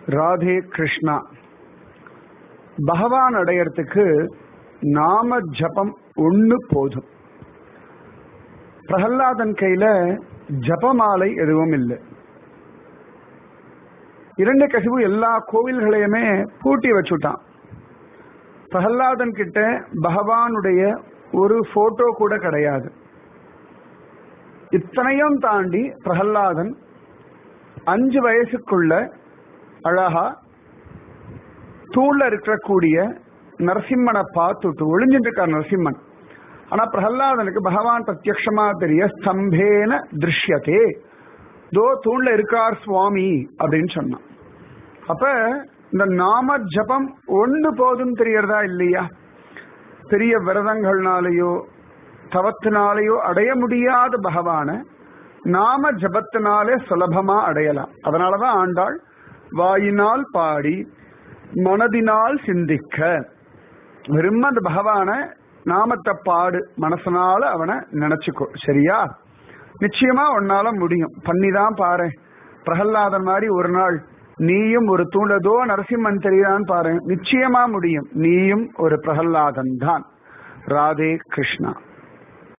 ராதே கிருஷ்ணா பகவான் அடையறதுக்கு நாம ஜபம் ஒண்ணு போதும் பிரகல்லாதன் கையில ஜபமாலை எதுவும் இல்லை இரண்டு கசிவு எல்லா கோவில்களையுமே பூட்டி வச்சுட்டான் பிரகல்லாதன் கிட்ட பகவானுடைய ஒரு போட்டோ கூட கிடையாது இத்தனையும் தாண்டி பிரகல்லாதன் அஞ்சு வயசுக்குள்ள அழகா தூள்ல இருக்கக்கூடிய நரசிம்மனை பார்த்துட்டு ஒளிஞ்சிட்டு இருக்கார் நரசிம்மன் ஆனா பிரகல்லாதனுக்கு பகவான் பிரத்யக்ஷமா தெரிய ஸ்தம்பேன திருஷ்யத்தே தோ தூண்ல இருக்கார் சுவாமி அப்படின்னு சொன்னான் அப்ப இந்த நாம ஜபம் ஒன்று போதும் தெரியறதா இல்லையா பெரிய விரதங்கள்னாலேயோ தவத்தினாலேயோ அடைய முடியாத பகவான நாம ஜபத்தினாலே சுலபமா அடையலாம் அதனாலதான் ஆண்டாள் வாயினால் பாடி மனதினால் சிந்திக்க வெறும் அந்த பகவான நாமத்தை பாடு மனசனால அவனை நினைச்சுக்கோ சரியா நிச்சயமா உன்னால முடியும் பண்ணிதான் பாரு பிரகல்லாதன் மாதிரி ஒரு நாள் நீயும் ஒரு தூண்டதோ நரசிம்மன் தெரியான்னு பாரு நிச்சயமா முடியும் நீயும் ஒரு பிரகல்லாதன் தான் ராதே கிருஷ்ணா